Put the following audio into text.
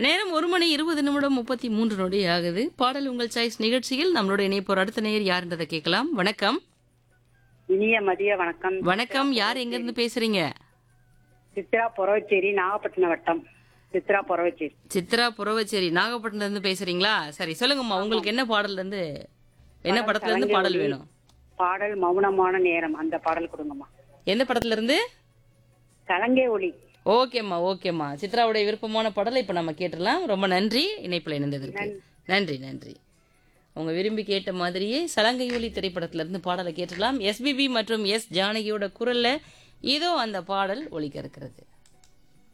நேரம் ஒரு மணி இருபது நிமிடம் முப்பத்தி மூன்று நொடி ஆகுது பாடல் உங்கள் சாய்ஸ் நிகழ்ச்சியில் நம்மளோட இணைப்போர் அடுத்த நேயர் யாருன்றதை கேட்கலாம் வணக்கம் இனிய மதிய வணக்கம் வணக்கம் யார் எங்க இருந்து பேசுறீங்க சித்ரா பொறவச்சேரி நாகப்பட்டினம் வட்டம் சித்ரா பொறவச்சேரி சித்ரா புறவச்சேரி நாகப்பட்டினத்துல இருந்து பேசுறீங்களா சரி சொல்லுங்கம்மா உங்களுக்கு என்ன பாடல்ல இருந்து என்ன படத்துல இருந்து பாடல் வேணும் பாடல் மௌனமான நேரம் அந்த பாடல் கொடுங்கம்மா எந்த படத்துல இருந்து கலங்கே ஒளி ஓகேம்மா ஓகேம்மா சித்ராவுடைய விருப்பமான பாடலை இப்ப நம்ம கேட்டுடலாம் ரொம்ப நன்றி இணைப்புல இணைந்ததற்கு நன்றி நன்றி அவங்க விரும்பி கேட்ட மாதிரியே சலங்கை ஒலி திரைப்படத்துல இருந்து பாடலை கேட்டுடலாம் எஸ்பிபி மற்றும் எஸ் ஜானகியோட குரல்ல இதோ அந்த பாடல் ஒலிக்க இருக்கிறது